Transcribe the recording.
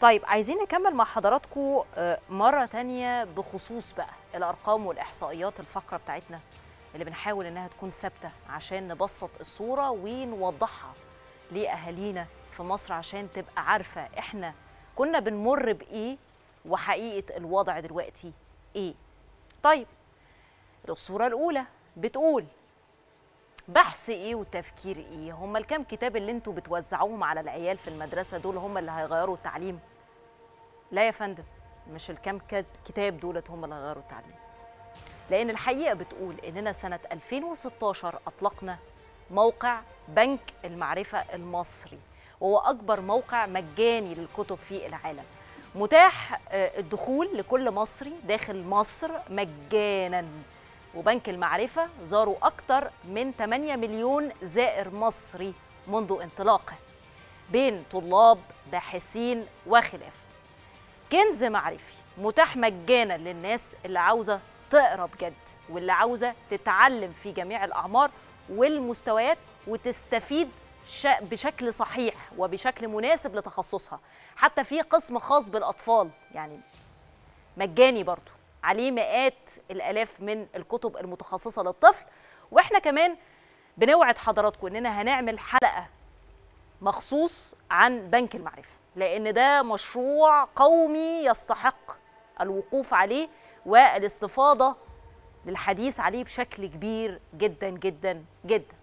طيب عايزين نكمل مع حضراتكم آه، مرة تانية بخصوص بقى الأرقام والإحصائيات الفقرة بتاعتنا اللي بنحاول إنها تكون ثابتة عشان نبسط الصورة ونوضحها لأهالينا في مصر عشان تبقى عارفة إحنا كنا بنمر بإيه وحقيقة الوضع دلوقتي إيه طيب الصورة الأولى بتقول بحث ايه وتفكير ايه هم الكام كتاب اللي انتوا بتوزعوهم على العيال في المدرسه دول هم اللي هيغيروا التعليم لا يا فندم مش الكام كت- كتاب دولت هم اللي هيغيروا التعليم لان الحقيقه بتقول اننا سنه 2016 اطلقنا موقع بنك المعرفه المصري وهو اكبر موقع مجاني للكتب في العالم متاح آه، الدخول لكل مصري داخل مصر مجانا وبنك المعرفة زاروا أكثر من 8 مليون زائر مصري منذ انطلاقه بين طلاب باحثين وخلافه كنز معرفي متاح مجانا للناس اللي عاوزة تقرا بجد واللي عاوزة تتعلم في جميع الأعمار والمستويات وتستفيد ش- بشكل صحيح وبشكل مناسب لتخصصها حتى في قسم خاص بالأطفال يعني مجاني برضو عليه مئات الالاف من الكتب المتخصصه للطفل واحنا كمان بنوعد حضراتكم اننا هنعمل حلقه مخصوص عن بنك المعرفه لان ده مشروع قومي يستحق الوقوف عليه والاستفاضه للحديث عليه بشكل كبير جدا جدا جدا